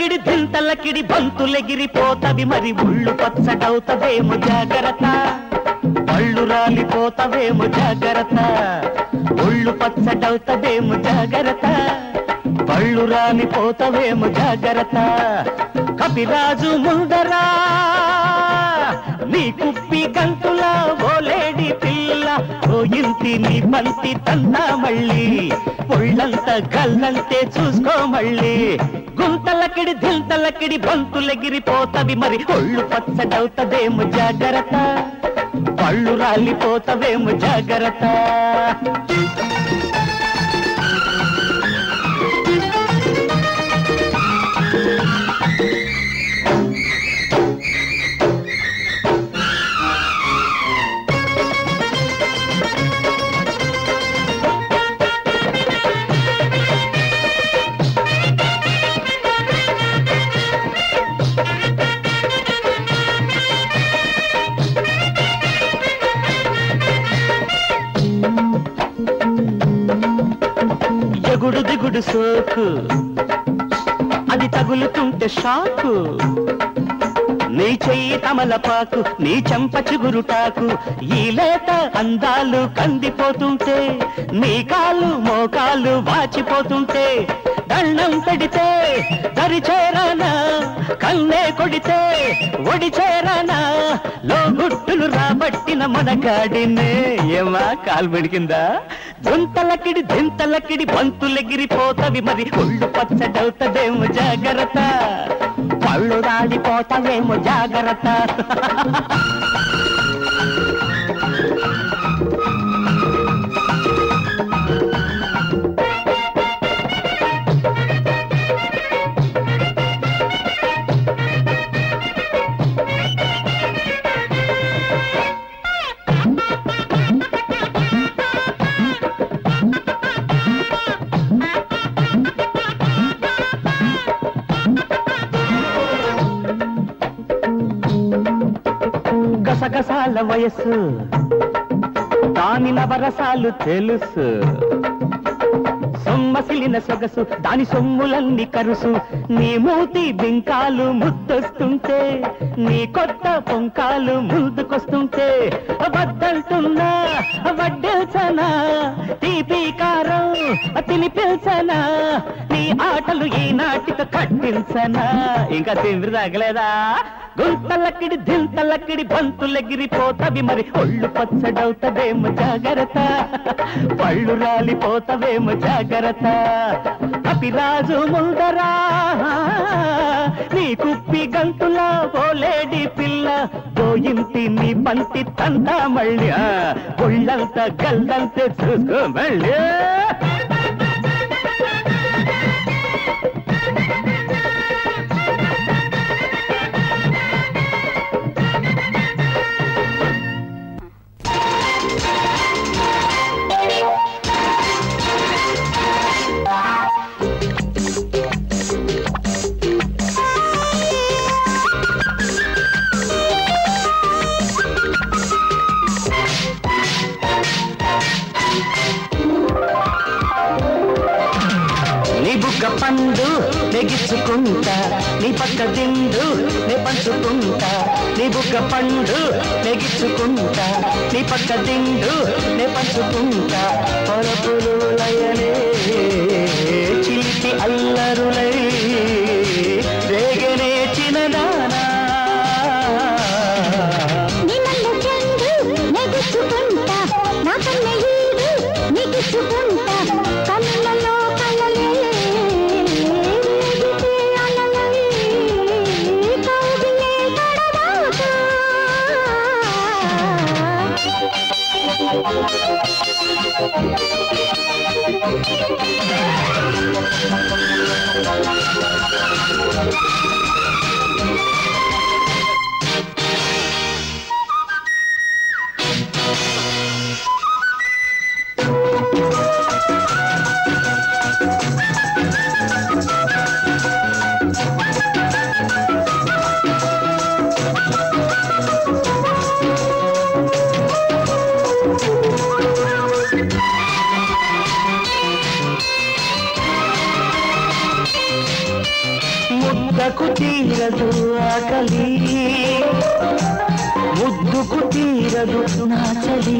గుంతలకిడి దింతలకిడి బంతులెగిరిపోతవి మరి ఉళ్ళు పచ్చడవుతవేమో జాగ్రత్త పళ్ళు రాలిపోతవేమో జాగ్రత్త ఒళ్ళు పచ్చడవుతవేమో జాగ్రత్త పళ్ళు రాలిపోతవేమో జాగ్రత్త కపిరాజు ముందరా నీ కుప్పి కంతులా ఓలేడి పిల్ల ఓ ఇంటి నీ బంతి తందా మళ్ళీ ఒళ్ళంత గల్లంతే చూసుకో మళ్ళీ గుంతలకిడి దింతలకిడి బంతులెగిరిపోతవి మరి ఒళ్ళు పచ్చడవుతదేమో జాగ్రత్త పళ్ళు రాలిపోతవేమో జాగ్రత్త ఎగుడు దిగుడు సోకు అది తగులుతుంటే షాకు నీ చెయ్యి తమలపాకు నీ చెంప చిగురుటాకు ఈ లేత అందాలు కందిపోతుంటే నీ కాలు మోకాలు వాచిపోతుంటే దండం పెడితే దరి చేరానా కన్నే కొడితే ఒడి చేరానా లో గుట్టులు రాబట్టిన మనగాడినే ఏమా కాలు పెడికిందా గుంతలకిడి దింతలకిడి బంతులెగిరిపోతవి మరి ఒళ్ళు పచ్చడవుతదేమో జాగ్రత్త పళ్ళు రాలిపోతావేమో జాగ్రత్త గసగసాల వయస్సు దాని నవరసాలు తెలుసు సొమ్మసిలిన సొగసు దాని సొమ్ములన్నీ కరుసు నీ మూతి బింకాలు ముద్దొస్తుంటే నీ కొత్త పొంకాలు ముందుకొస్తుంటే వద్దంటున్నా వడ్డెల్చనా తీపి కారం తినిపించనా నీ ఆటలు ఈ నాటిక కట్టించనా ఇంకా తిండి తగలేదా గుంతలకిడి దింతలకిడి బంతులెగిరిపోతవి మరి ఒళ్ళు పచ్చడవుతవేమో జాగ్రత్త పళ్ళు రాలిపోతవేమో జాగ్రత్త కపిరాజు ముందరా నీ కుప్పి గంతులా ఓలేడి పిల్ల పోయింటి నీ బంతి తంతా మళ్ళీ ఆ, ఒళ్ళంతా గల్లంతే చూసుకో మళ్ళీ నీ బుగ్గ పండు నెగిచ్చుకుంటా నీ పక్క దిండు నే పంచుకుంటా నీ బుగ్గ పండు నెగిచ్చుకుంటా నీ పక్క దిండు నే పంచుకుంటా పొరపులు లయలే చిలిపి అల్లరులై రేగనే చిన్నదానా నిన్నలు చెండు నెగుచుకుంటా నా కన్న ఈడు నెగుచుకుంటా కళ్ళలో కళ్ళలే వేగితే అలలై కౌగిలే గడవాకా ముద్దకు తీరదు ఆకలి ముద్దుకు తీరదు నాచలి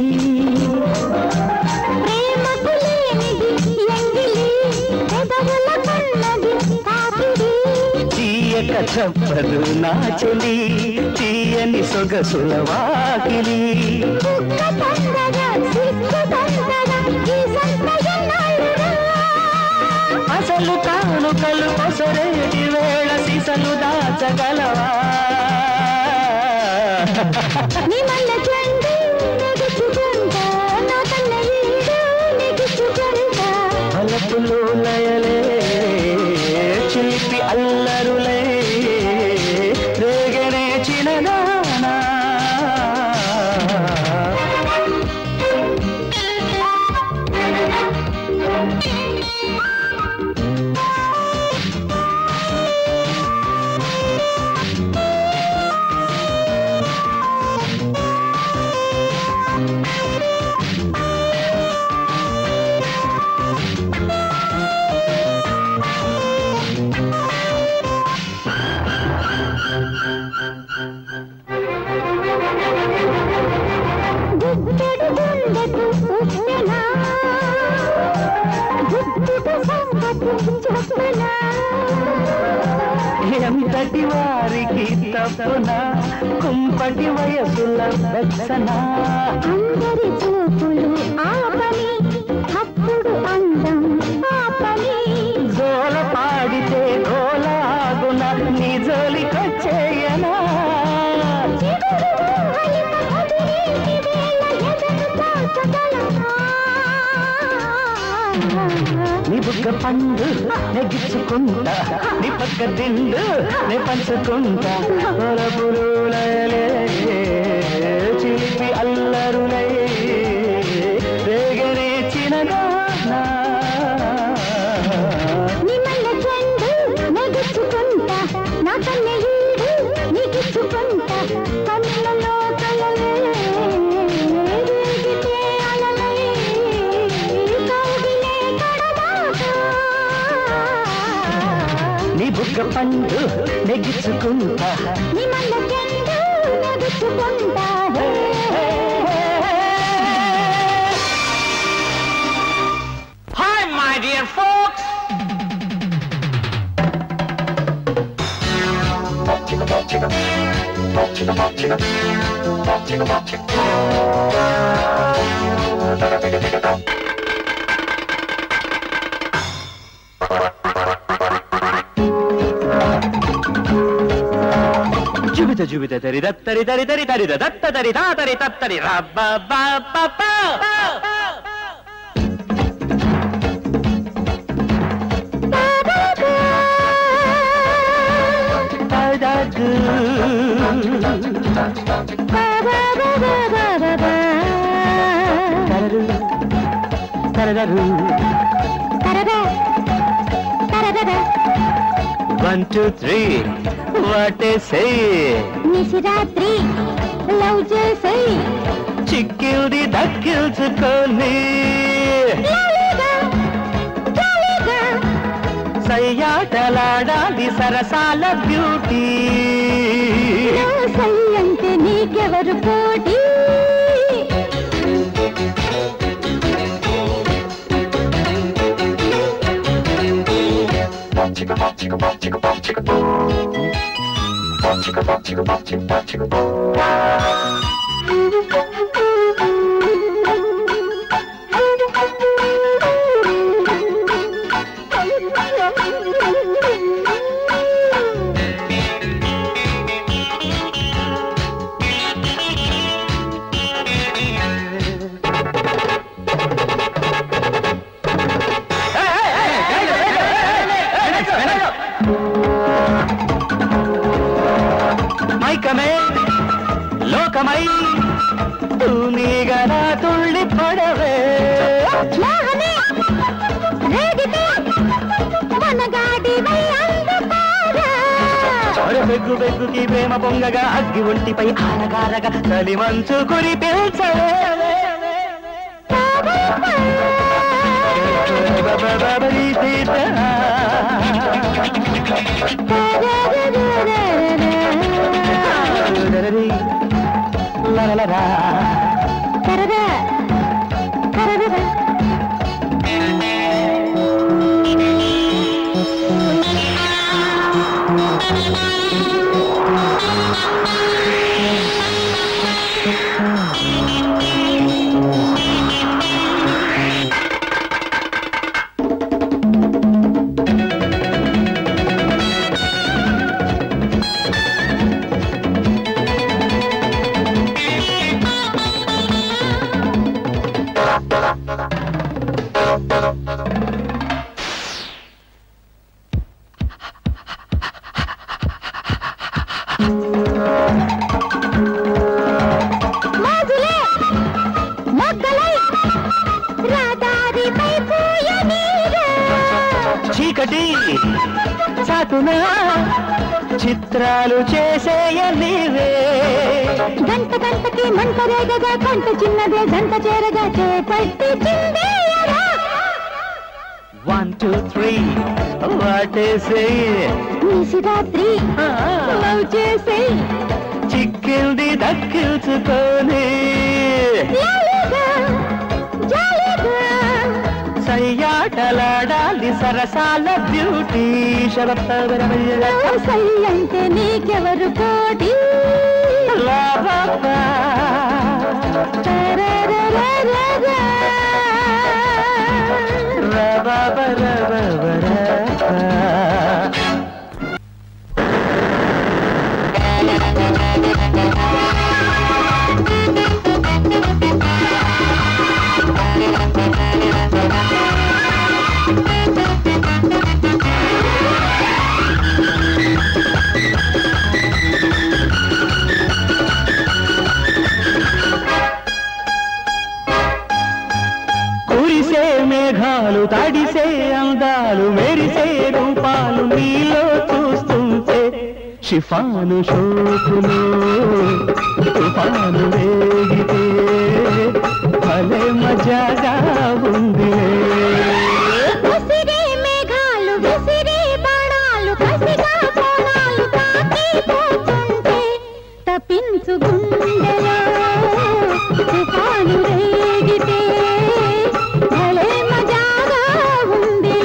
ప్రేమకు లేనిది ఎంగిలి పెదవుల కన్నది తాకిడి తీయక చెప్పదు నాచలి తీయని సొగసుల వాకిలి కుక్క తొందర సిగ్గు తొందర ఈ సంతయనాలురా అసలు కానుకలు కొసరేటి వేళ సిసలు దాచగలవా నీ మల్ల చెండు నెగుచుకుంటా నా కన్న ఈడు నెగుచుకుంటా అలపులు లయలే చిలిపి అల్లరులే రేగనే చిన్నదానా గుప్పెడు గుండెకు ఉప్పెనా గుప్పెడు సంగతి చెప్పనా ఎంతటి వారికి తప్పున కుంపటి వయసుల వెచ్చన అందరి చూపులు ఆపని అప్పుడు అందం ఆపని జోల పాడితే గోల ఆగున నీ జోలికొచ్చేయనా చిగురు ఊహలిక కదిలేటి వేళ ఎదను తాకగలనా? నీ బుగ్గ పండు నెగ్గించుకుంటా నీ పక్క దిండు నే పంచుకుంటా పొలపురులలే చిలిపి అల్లరులే రేగనే చిన్నదానా నీ మల్ల చెండు నెగుచుకుంటా నా కన్నె ఈడు నీకిచ్చుకుంటా కన్నులలో కలలే రేగితే అలలే కౌగిలే కడదాకా నీ బుగ్గ పండు నెగ్గించుకుంటా నీ మల్ల చెండు నెగుచుకుంటా హే, హే, Hi, my dear folks! జుబిత జుబిత తరి దత్తరి తరి తరి తరి దత్త తరి తా తరి తత్తరి రబ్బ వన్ టూ త్రీ వాటే సే నిశిరాత్రి లవ్ చేసై చిక్కింది దక్కించుకొని లాలీగా, జాలీగా, సయ్యాటలాడాలి సరసాల బ్యూటీ నా సై అంటే నీకెవరు పోటీ మైకమే లోకమై తూనీగల తుళ్ళి పడవే మోహమే, రేగితే వనగాడివై అందుకోరా. చోర బెగ్గు బెగ్గుకి ప్రేమ పొంగగా అగ్గి ఒంటిపై ఆరగారగా చలి మంచు కురి పిల్చవే తారా కలరా కరరా కరరా మోజులే మొగ్గలై రాదారిపై పూయనీరే చీకటి చాటున చిత్రాలు చేసేయ నీవే గంట గంటకి మంట రేగగా కంట చిన్నదే గంట చేరగా చేపట్టి చిందేయరా వన్ టూ త్రీ వాటేసే నిశిరాత్రి లవ్ చేసే చిక్కింది దక్కించుకొని లాలిగా జాలిగా సయ్యాటలాడాలి సరసాల బ్యూటీ శరత్తరమయ్య లవ్ సై అంటే నీకెవరు పోటీ తరరరరరరా. కురిసే మేఘాలు తడిసే అందాలు మెరిసే రూపాలు నీలో చూస్తుంటే షిఫాను షోకులు తుఫాను రేగితే భలే మజాగా ఉంది విసిరే మేఘాలు విసిరే బాణాలు కసిగా కోణాలు తాకిపోతుంటే తప్పించు గుండెలో తుఫాను రేగితే భలే మజాగా ఉందిలే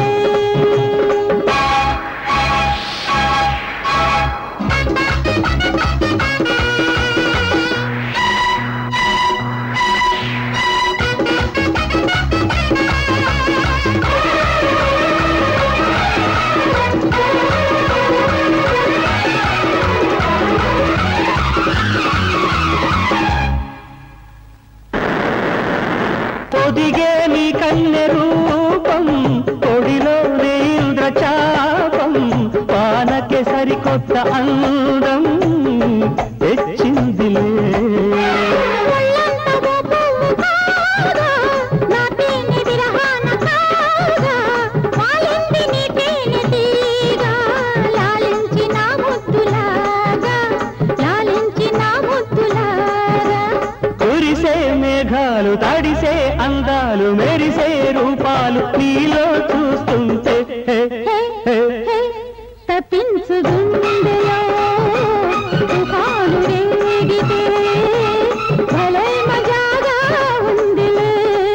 పొదిగే నీ కన్నె రూపం కొడిలో ఇంద్రచాపం పానకే సరికొత్త అందం తెచ్చిందిలే ఒళ్ళంతా పువ్వు కాగా, నా తేనె విరహాన కాగా, వాలింది నీ తేనె తీగ, లాలించి నా ముద్దులాగా, లాలించి నా ముద్దులాగా. కురిసే మేఘాలు తడిసే అందాలు మెరిసే రూపాలు నీలో చూస్తుంటే హే, హే, హే, హే, తప్పించు గుండెలో తుఫాను రేగితే భలే మజాగా ఉందిలే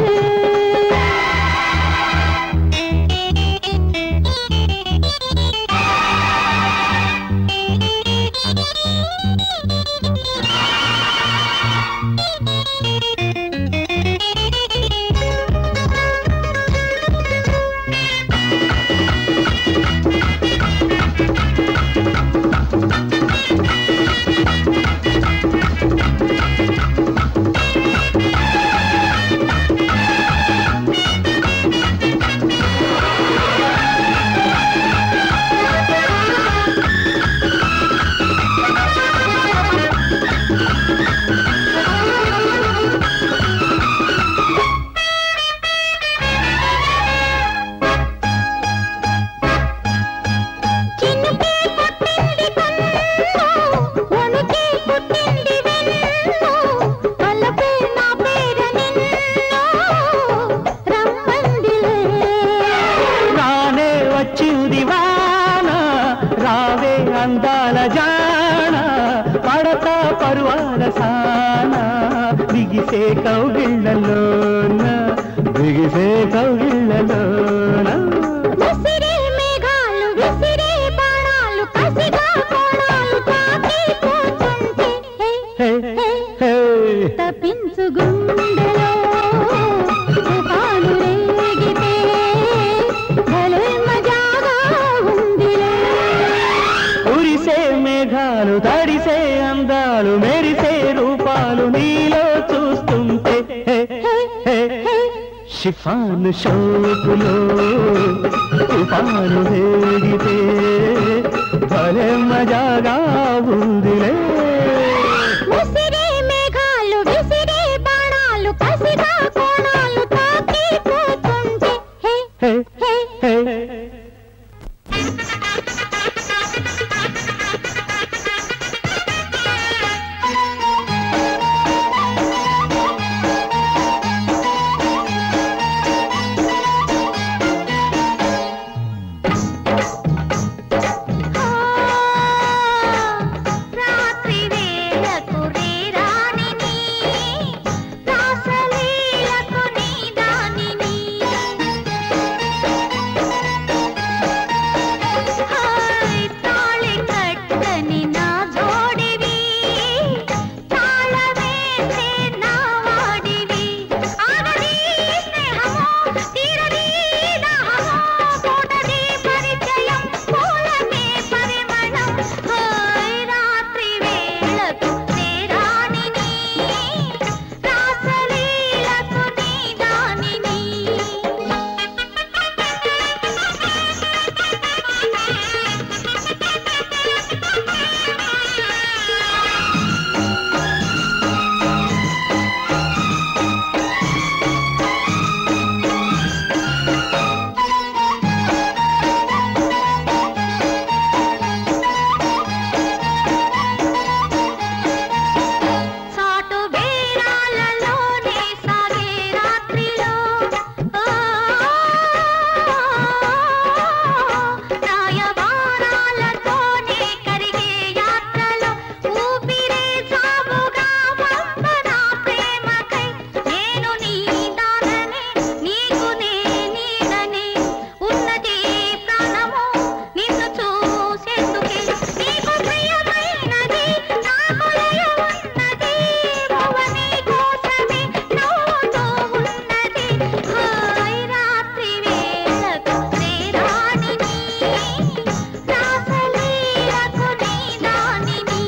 చినుకే పుట్టింది కన్ను, వణుకే పుట్టింది వెన్ను, వలపే నా పేర నిన్ను రమ్మందిలే. రానే వచ్చింది వాన రావే అందాల జాన పడతా పరువాల సాన బిగిసే కౌగిళ్ళలోన బిగిసే కౌగిళ్ళలోన విసిరే మేఘాలు విసిరే బాణాలు కసిగా కోణాలు తాకి పోతుంటే హే, హే, హే, హే. తప్పించు గుండెలో తుఫాను రేగితే భలే మజాగా ఉందిలే కురిసే మేఘాలు తడిసే అందాలు మెరిసే రూపాలు నీలో చూస్తుంటే హే, హే, హే. షిఫాను షోకులో తుఫాను రేగితే భలే మజాగా ఉందిలే విసిరే మేఘాలు విసిరే బాణాలు కసిగా కోణాలు తాకి పోతుంటే హే హే, హే హే. రాత్రి వేళకు రే రాణిని రాసలీలకు నీ దానిని హాయ్ తాళి కట్టని నా జోడివి తాళమేసే నా వాడివి ఆగది స్నేహమో తీరది దాహమో పూటది పరిచయం పూలకే పరిమళం హాయ్ రాత్రి వేళకు నే రాణిని రాసలీలకు నీ దానిని చాటు వేరాలలోనే సాగే రాత్రిలో రాయబారాలతోనే కరిగే యాత్రలో ఊపిరే సాగుగా పంపన ప్రేమకై నేను నీ దాననే నీకు నే నీడనే ఉన్నది ప్రాణము నిన్ను చూసేందుకే నీకు ప్రియమైనది నాకు లయ ఉన్నది భువని కోసమే నవ్వుతూ ఉన్నది హాయ్ రాత్రి వేళకు రే రాణిని రాసలీలకు నీ దానిని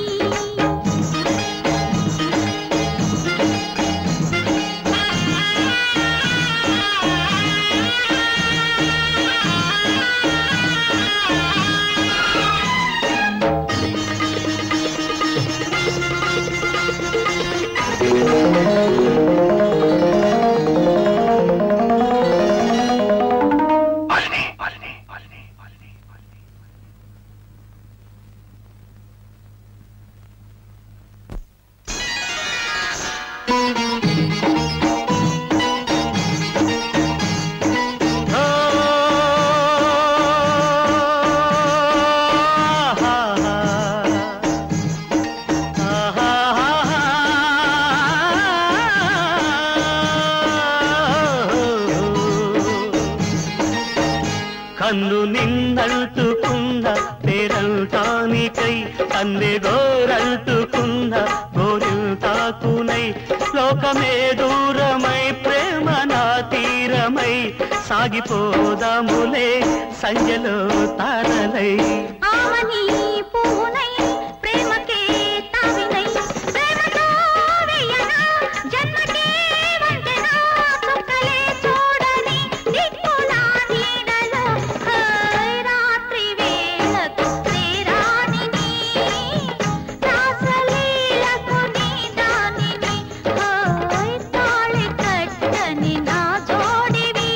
కన్ను నిన్నల్టుకున్న పేరంటానికై కన్నె గోరంటుకున్న గోరింటాకునై లోకమే దూరమై ప్రేమ నా తీరమై సాగిపోదాములే సంజలో తారలై ఆమని పువ్వునై ప్రేమకే తావినై ప్రేమతో వెయ్యనా జన్మకే వంతెనా చుక్కలే చూడని దిక్కుల నీడలో హాయ్ రాత్రి వేళకు రే రాణిని రాసలీలకు నీ దానిని హాయ్ తాళి కట్టని నా జోడివి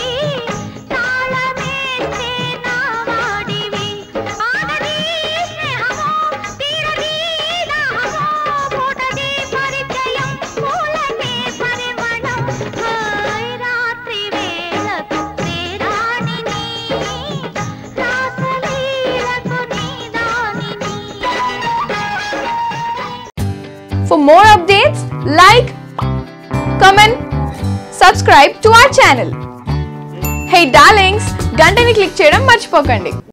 తాళమేసే నా వాడివి ఆగది స్నేహమో తీరది దాహమో పూటది పరిచయం పూలకే పరిమళం హాయ్ రాత్రి వేళకు రే రాణిని రాసలీలకు నీ దానిని For more updates, like, comment, subscribe to our channel. Hey darlings, గంటని click చేయడం మర్చిపోకండి